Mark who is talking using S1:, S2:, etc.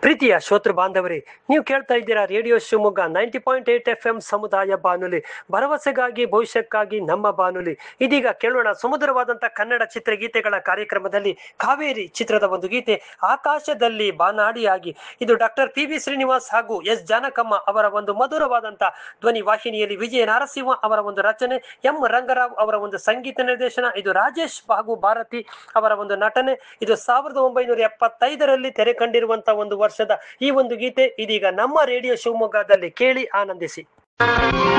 S1: ಪ್ರೀತಿಯ ಶ್ರೋತೃ ಬಾಂಧವರೇ ನೀವು ಕೇಳ್ತಾ ಇದ್ದೀರಾ radio Shivamogga ninety point eight F M ಸಮುದಾಯ ಬಾನುಲಿ ಭರವಸೆಗಾಗಿ ಭವಿಷ್ಯಕ್ಕಾಗಿ ನಮ್ಮ ಬಾನುಲಿ ಇದೀಗ ಕೇಳೋಣ ಸುಮಧುರವಾದಂತಹ ಕನ್ನಡ ಚಿತ್ರಗೀತೆಗಳ ಕಾರ್ಯಕ್ರಮದಲ್ಲಿ ಕಾವೇರಿ ಚಿತ್ರದ ಒಂದು ಗೀತೆ ಆಕಾಶದಲ್ಲಿ ಬಾನಾಡಿಯಾಗಿ ಇದು ಡಾಕ್ಟರ್ ಪಿ ವಿ ಶ್ರೀನಿವಾಸ್ ಹಾಗೂ ಎಸ್ ಜಾನಕಮ್ಮ ಅವರ ಒಂದು ಮಧುರವಾದಂತಹ ಧ್ವನಿ ವಾಹಿನಿಯಲ್ಲಿ ವಿಜಯ ನರಸಿಂಹ ಅವರ ಒಂದು ರಚನೆ ಎಂ ರಂಗರಾವ್ ಅವರ ಒಂದು ಸಂಗೀತ ನಿರ್ದೇಶನ ಇದು ರಾಜೇಶ್ ಹಾಗೂ ಭಾರತಿ ಅವರ ಒಂದು ನಟನೆ ಇದು ಸಾವಿರದ ಒಂಬೈನೂರ ಎಪ್ಪತ್ತೈದರಲ್ಲಿ ತೆರೆ ಕಂಡಿರುವಂತಹ ಒಂದು ವರ್ಷದ ಈ ಒಂದು ಗೀತೆ ಇದೀಗ ನಮ್ಮ ರೇಡಿಯೋ ಶಿವಮೊಗ್ಗದಲ್ಲಿ ಕೇಳಿ ಆನಂದಿಸಿ